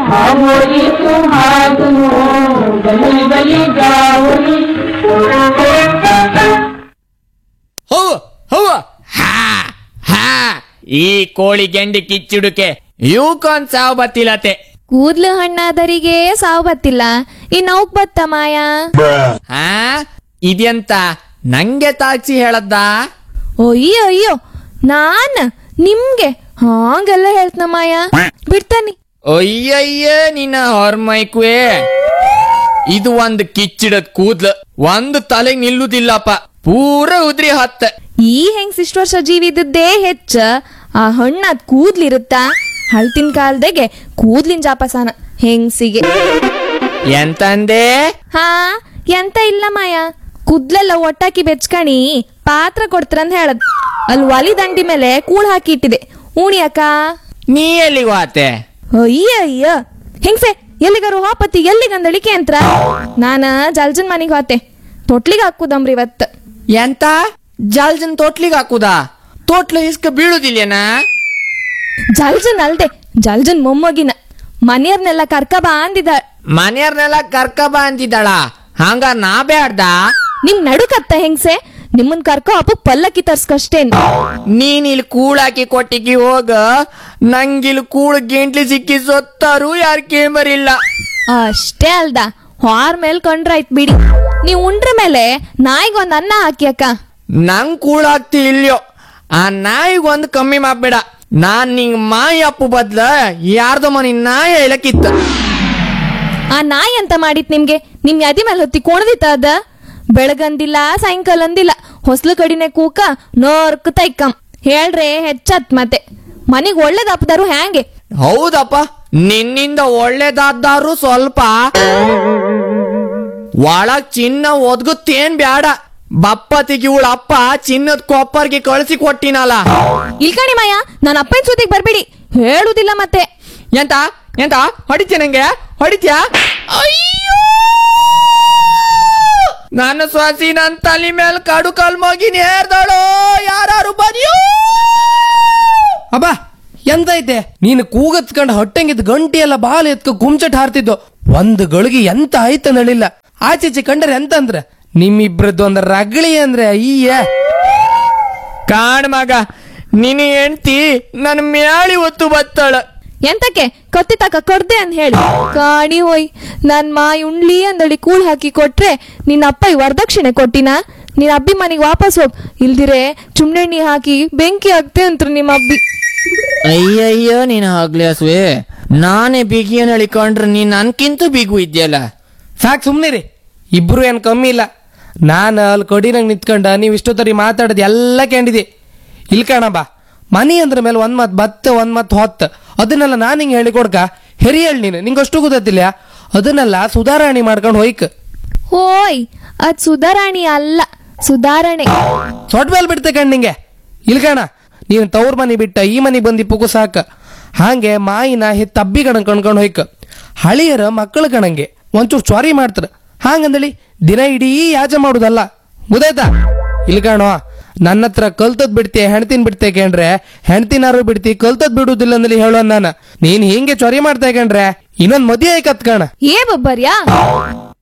हमोरी सुहागनो गली गली गावली ಹೂವು ಹೂವು ಹಾ ಹಾ ಈ ಕೋಳಿ ಗೆಂಡಿ ಕಿಚ್ಚುಡುಕೆ ಇವಕ್ಕೊಂದ್ ಸಾವು ಬತ್ತಿಲತೆ ಕೂದ್ಲು ಹಣ್ಣಾದರಿಗೆ ಸಾವು ಬತ್ತಿಲ್ಲ ಇನ್ ಅವಕ್ ಬತ್ತ ಮಾಯ ಹಾ ಇದೆಂತ ನಂಗೆ ತಾಕ್ಸಿ ಹೇಳದ್ದ ಅಯ್ಯೋ ಅಯ್ಯೋ ನಾನ್ ನಿಮ್ಗೆ ಹಾಗೆಲ್ಲ ಹೇಳ್ತನ ಮಾಯ ಬಿಡ್ತಾನಿ ಅಯ್ಯಯ್ಯ ನಿನ್ನ ಹೊರ್ಮೈಕುವೆ ಇದು ಒಂದ್ ಕಿಚ್ಚಿಡದ್ ಕೂದ್ಲು ಒಂದ್ ತಲೆಗ್ ನಿಲ್ಲುದಿಲ್ಲಪ್ಪ ಪೂರ ಉದ್ರಿ ಹತ್ತ ಈ ಹೆಂಗ್ ಇಷ್ಟು ವರ್ಷ ಜೀವಿದದ್ದೇ ಹೆಚ್ಚ ಆ ಹಣ್ಣಾದ್ ಕೂದ್ಲಿರುತ್ತಾ ಹಳ್ತಿನ ಕಾಲದಾಗೆ ಕೂದ್ಲಿನ ಜಾಪಸಾನ ಹೆಂಗ್ಸಿಗೆ ಎಂತಂದೆ ಹಾ ಎಂತ ಇಲ್ಲ ಮಾಯ ಕುದ್ಲೆಲ್ಲ ಒಟ್ಟಾಕಿ ಬೆಚ್ಕಣಿ ಪಾತ್ರ ಕೊಡ್ತಾರಂತ ಹೇಳದ್ ಅಲ್ಲಿ ಒಲಿ ದಂಡಿ ಮೇಲೆ ಕೂಳ್ ಹಾಕಿ ಇಟ್ಟಿದೆ ಉಣಿಯಕ್ಕ ನೀ ಎಲ್ಲಿಗೆ ವಾತೆ ಅಯ್ಯ ಅಯ್ಯ ಹೆಂಗ್ಸೆ ಎಲ್ಲಿಗಾರು ಹಾಪತಿ ಎಲ್ಲಿಗಂದಳಿಕೆ ಅಂತ ನಾನ ಜಲ್ಜನ್ ಮನೆಗೆ ಹೋತೆ ತೊಟ್ಲಿಗೆ ಹಾಕುದಂಬ್ರಿ ಇವತ್ತ ಎಂತ ಜಲ್ಜನ್ ತೋಟ್ಲಿಗ್ ಹಾಕುದಾ ತೋಟ್ಲು ಇಸ್ಕ ಬೀಳುದಿಲ್ಲೇನಾ ಜಲ್ಜನ್ ಅಲ್ದೆ ಜಲ್ಜನ್ ಮೊಮ್ಮಗಿನ ಮನೆಯವ್ರನ್ನೆಲ್ಲ ಕರ್ಕ ಬಾ ಅಂದಿದ ಮನೆಯವ್ರನ್ನೆಲ್ಲ ಕರ್ಕ ಬಾ ಅಂತಿದ್ದಾಳ ಹಂಗ ನಾ ಬ್ಯಾಡ್ದ ನಿಮ್ ನಡುಕತ್ತ ಹೆಂಗ್ಸೆ ನಿಮ್ಮನ್ ಕರ್ಕೊ ಹಬ್ಬಕ್ ಪಲ್ಲಕ್ಕಿ ತರ್ಸ್ಕಷ್ಟೇನ್ ನೀನ್ ಇಲ್ಲಿ ಕೂಳಾಕಿ ಕೊಟ್ಟಿಗೆ ಹೋಗ ನಂಗಿಲ್ ಕೂಳ್ ಗೆಂಟ್ಲಿ ಸಿಕ್ಕಿ ಸೊತ್ತಾರು ಯಾರ್ ಕೇಮರಿಲ್ಲ ಅಷ್ಟೇ ಅಲ್ದ ಹಾರ್ ಮೇಲ್ ಕಂಡ್ರಾಯ್ತ್ ಬಿಡಿ ನೀವ್ ಉಂಡ್ರ ಮೇಲೆ ನಾಯಿಗೊಂದ್ ಅನ್ನ ಹಾಕಿ ಅಕ್ಕ ನಂಗ್ ಕೂಳಾಗ್ತಿ ಇಲ್ಯೋ ಆ ನಾಯಿಗ್ ಒಂದ್ ಕಮ್ಮಿ ಮಾಡ್ಬೇಡ ನಾನ್ ನಿಂಗ್ ಮಾಯಿ ಅಪ್ಪು ಬದ್ಲ ಯಾರ್ದೋ ಮನಿ ನಾಯಿ ಹೇಳಕ್ಕಿತ್ತ ಆ ನಾಯಿ ಅಂತ ಮಾಡಿತ್ ನಿಮ್ಗೆ ನಿಮ್ ಯಾದಿ ಮೇಲೆ ಹೊತ್ತಿ ಕೋಣದಿತ್ತ ಅದ ಬೆಳಗಂದಿಲ್ಲ ಸಾಯಂಕಾಲ ಅಂದಿಲ್ಲ ಹೊಸ್ಲು ಕಡಿನೆ ಕೂಕ ನೋರ್ಕ್ ತೈಕಂ ಹೇಳ್ರೆ ಹೆಚ್ಚತ್ ಮತ್ತೆ ಮನಿಗ್ ಒಳ್ಳೇದ್ ಅಪ್ಪದಾರು ಹ್ಯಾಂಗೆ ಹೌದಪ್ಪ ನಿನ್ನಿಂದ ಒಳ್ಳೇದಾದ್ದಾರು ಸ್ವಲ್ಪ ಒಳಗ್ ಚಿನ್ನ ಒದ್ಗುತ್ತೇನ್ ಬ್ಯಾಡ ಬಪ್ಪತಿಗೆ ಇವಳ ಅಪ್ಪ ಚಿನ್ನದ ಕೊಪ್ಪರ್ಗೆ ಕಳಿಸಿ ಕೊಟ್ಟಿನಲ್ಲ ಇಲ್ಕಣಿ ಮಾಯ ನನ್ನ ಅಪ್ಪನ ಸುದ್ದಿಗೆ ಬರ್ಬೇಡಿ ಹೇಳುದಿಲ್ಲ ಮತ್ತೆ ಎಂತ ಎಂತ ಹೊಡಿತ್ಯ ನಂಗೆ ಹೊಡಿತ್ಯಾ ಅಯ್ಯೋ ನನ್ನ ಸ್ವಾಸಿ ನನ್ ತಲೆ ಮೇಲೆ ಕಡು ಕಲ್ ಮಗಿನ ಹೇರ್ದಳು ಯಾರು ಬದಿಯೋ ಅಬ್ಬಾ ಎಂತ ಐತೆ ನೀನು ಕೂಗತ್ಕಂಡ್ ಹೊಟ್ಟೆಂಗಿದ್ ಗಂಟಿ ಎಲ್ಲ ಬಾಲ ಎತ್ಕ ಗುಮ್ಚಟ್ ಹಾರ್ತಿದ್ದು ಒಂದು ಗಳಿಗೆ ಎಂತ ಆಯ್ತ ನಳಿಲ್ಲ ಆಚೀಚೆ ಕಂಡ್ರೆ ಎಂತ ಅಂದ್ರ ನಿಮ್ಮಿಬ್ರದ್ದು ಒಂದ್ ರಗಳಿ ಅಂದ್ರೆ ಅಯ್ಯ ಕಾಣ್ ಮಗ ನಿನ್ನ ಹೆಂಡ್ತಿ ನನ್ನ ಮ್ಯಾಳಿ ಒತ್ತು ಬತ್ತಾಳ ಎಂತಕ್ಕೆ ಕತ್ತಿ ತಕ ಕೊಡ್ದೆ ಅಂತ ಹೇಳಿ ಕಾಣಿ ಹೋಯ್ ನನ್ ಮಾಯಿ ಉಣ್ಲಿ ಅಂದಳಿ ಕೂಳ್ ಹಾಕಿ ಕೊಟ್ರೆ ನಿನ್ನ ಅಪ್ಪ ಈ ವರದಕ್ಷಿಣೆ ಕೊಟ್ಟಿನ ನಿನ್ನ ಅಬ್ಬಿ ಮನೆಗೆ ವಾಪಸ್ ಹೋಗ್ ಇಲ್ದಿರೆ ಚುಮ್ನೆಣ್ಣಿ ಹಾಕಿ ಬೆಂಕಿ ಹಾಕ್ತೆ ಅಂತ್ರು ನಿಮ್ಮ ಅಬ್ಬಿ ಅಯ್ಯಯ್ಯೋ ನೀನು ಆಗ್ಲಿ ಹಸುವೆ ನಾನೇ ಬಿಗಿಯನ್ ಹೇಳಿಕೊಂಡ್ರೆ ನೀನ್ ನನ್ಕಿಂತ ಬಿಗು ಇದ್ಯಲ್ಲ ಸಾಕ್ ಸುಮ್ನಿರಿ ಇಬ್ರು ಏನ್ ಕಮ್ಮಿ ಇಲ್ಲ ನಾನು ಅಲ್ಲಿ ಕೊಡಿನಂಗ್ ನಿಂತ್ಕೊಂಡ ನೀವ್ ಇಷ್ಟೊತ್ತರಿ ಮಾತಾಡೋದು ಎಲ್ಲ ಕೇಳಿದೆ ಇಲ್ ಕಣ ಬಾ ಮನಿ ಅಂದ್ರ ಮೇಲೆ ಒಂದ್ ಮತ್ ಬತ್ತ ಒಂದ್ ಮತ್ ಹೊತ್ತ ಅದನ್ನೆಲ್ಲ ನಾನು ಹಿಂಗೆ ಹೇಳಿ ಕೊಡ್ಕ ಹೆರಿಯಳ್ ನೀನು ನಿಂಗೆ ಅಷ್ಟು ಗೊತ್ತಿಲ್ಲ ಅದನ್ನೆಲ್ಲ ಸುಧಾರಣೆ ಮಾಡ್ಕೊಂಡು ಹೋಯ್ಕ ಹೋಯ್ ಅದ್ ಸುಧಾರಾಣಿ ಅಲ್ಲ ಸುಧಾರಣೆ ಸೊಟ್ ಮೇಲೆ ಬಿಡ್ತೆ ಕಣ್ ನಿಂಗೆ ಇಲ್ ಕಣ ನೀನು ತವ್ರ ಮನೆ ಬಿಟ್ಟ ಈ ಮನೆ ಬಂದಿ ಪುಕು ಸಾಕ ಹಾಗೆ ಮಾಯಿನ ಹೆತ್ತ ಅಬ್ಬಿ ಕಣ ಕಣ್ಕೊಂಡು ಹೋಯ್ಕ ಹಳಿಯರ ಮಕ್ಕಳ ಕಣಂಗೆ ಒಂಚೂರು ಚ್ವಾರಿ ಮಾಡ್ತಾರ ಹಾಗಂದಳಿ ದಿನ ಇಡೀ ಯಾಜ ಮಾಡುದಲ್ಲ ಗೊತ್ತಾಯ್ತಾ ಇಲ್ ಕಣೋ ನನ್ನ ಹತ್ರ ಕಲ್ತದ್ ಬಿಡ್ತಿ ಹೆಣ್ತಿನ್ ಬಿಡ್ತೆ ಕೇಂಡ್ರೆ ಹೆಣ್ತಿನಾರು ಬಿಡ್ತಿ ಕಲ್ತದ್ ಬಿಡುದಿಲ್ಲ ಅಂದಲಿ ಹೇಳೋ ನಾನು ನೀನ್ ಹಿಂಗೆ ಚೊರಿ ಮಾಡ್ತಾ ಕೇಂಡ್ರೆ ಇನ್ನೊಂದ್ ಮದುವೆ ಆಯ್ಕತ್ ಕಣ ಏ ಬಬ್ಬರ್ಯಾ